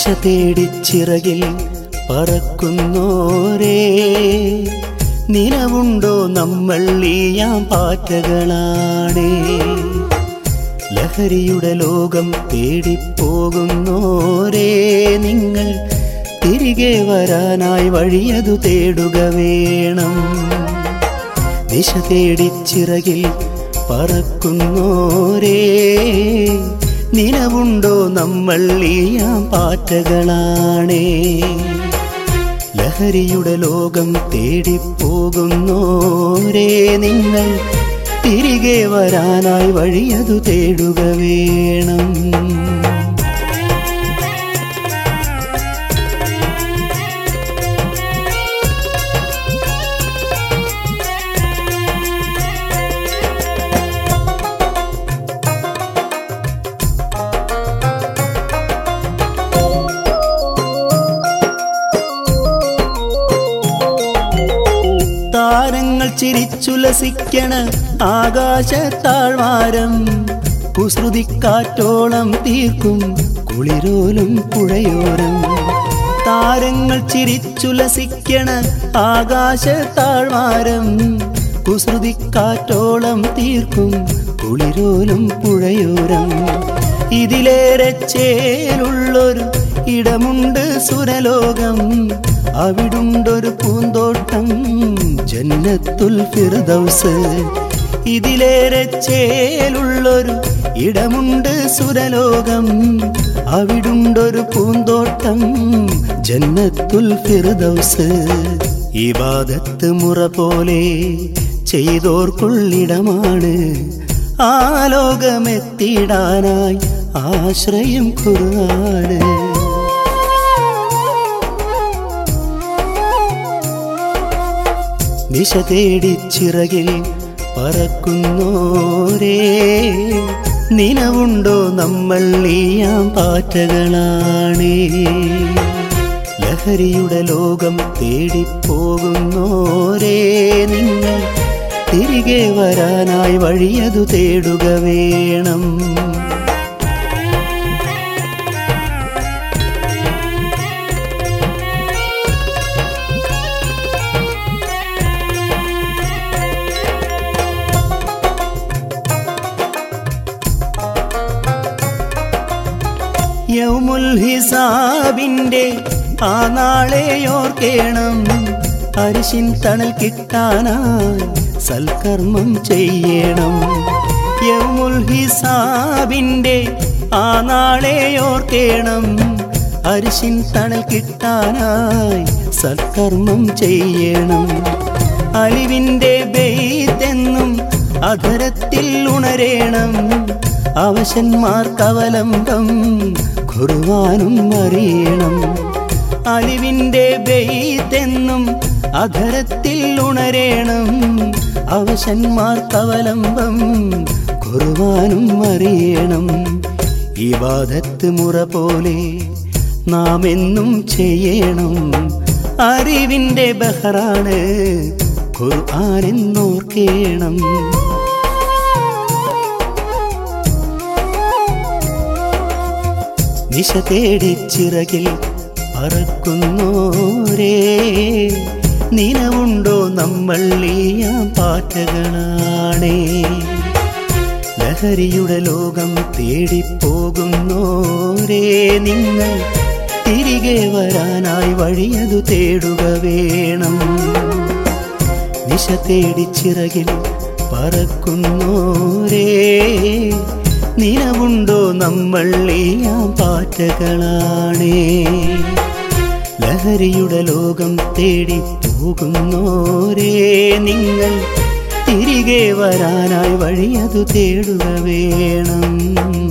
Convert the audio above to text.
ദിശ തേടിച്ചിറകിൽ പറക്കുന്നോരേ നിലവുണ്ടോ നമ്മൾ ഈയാം പാറ്റകളാണേ ലഹരിയുടെ ലോകം തേടിപ്പോകുന്നോരേ നിങ്ങൾ തിരികെ വരാനായി വഴിയതു തേടുക വേണം ദിശ തേടിച്ചിറകിൽ പറക്കുന്നോരേ നിലവുണ്ടോ നമ്മൾ ഈയാം പാറ്റകളാണേ ലഹരിയുടെ ലോകം തേടിപ്പോകുന്നോരേ നിങ്ങൾ തിരികെ വരാനായി വഴിയതു തേടുക വേണം താരങ്ങൾ ചിരിച്ചുലസിക്കണ ആകാശത്താഴ്വാരം കുസൃതിക്കാറ്റോളം തീർക്കും കുളിരോലും പുഴയോരം താരങ്ങൾ ചിരിച്ചുലസിക്കണ ആകാശത്താഴ്വാരം കുസൃതിക്കാറ്റോളം തീർക്കും കുളിരോലും പുഴയോരം ഇതിലേറെ ചേലുള്ളൊരു ഇടമുണ്ട് സുരലോകം അവിടുണ്ടൊരു പൂന്തോട്ടം ജന്നത്തുൽ ഫിർദൗസ് ഇതിലേറെ ചേലുള്ളൊരു ഇടമുണ്ട് സുരലോകം അവിടുണ്ടൊരു പൂന്തോട്ടം ജന്നത്തുൽ ഫിർദൗസ് ഇബാദത്ത് മുറ പോലെ ചെയ്തോർക്കുള്ളിടമാണ് ആ ലോകമെത്തിയിടാനായി ആശ്രയം ഖുർആന് ദിശ തേടിച്ചിറകിൽ പറക്കുന്നോരേ നിലവുണ്ടോ നമ്മൾ ഈയാം പാറ്റകളാണേ ലഹരിയുടെ ലോകം തേടിപ്പോകുന്നോരേ നിങ്ങൾ തിരികെ വരാനായി വഴിയതു തേടുക വേണം യൗമുൽ ഹിസാബിന്റെ ആ നാളെയോർക്കേണം അരിശിൻ തണൽ കിട്ടാനായി സൽക്കർമ്മം ചെയ്യണം യൗമുൽ ഹിസാബിന്റെ ആ നാളെയോർക്കേണം അരിശിൻ തണൽ കിട്ടാനായി സൽക്കർമ്മം ചെയ്യണം അലിവിന്റെ ബെയ്തെന്നും അധരത്തിൽ ഉണരേണം അവശന്മാർക്കവലംബം കുറുവാനും അറിയണം അലിവിന്റെ ബെയ്തെന്നും അധരത്തിൽ ഉണരേണം അവശന്മാർക്കവലംബം കുറുവാനും അറിയണം ഈ ബാധത്ത് മുറ പോലെ നാം എന്നും ചെയ്യണം അറിവിന്റെ ബഹറാണ് ഖുർആാനെന്നോർക്കേണം ദിശ തേടിച്ചിറകിൽ പറക്കുന്നോരേ നിലവുണ്ടോ നമ്മൾ ഈയാം പാറ്റകളാണേ ലഹരിയുടെ ലോകം തേടിപ്പോകുന്നോരേ നിങ്ങൾ തിരികെ വരാനായി വഴിയതു തേടുക വേണം ദിശ തേടിച്ചിറകിൽ പറക്കുന്നോരേ നിലവുണ്ടോ നമ്മൾ ഈയാം പാറ്റകളാണേ ലഹരിയുടെ ലോകം തേടി പോകുന്നോരേ നിങ്ങൾ തിരികെ വരാനായി വഴിയതു തേടുക വേണം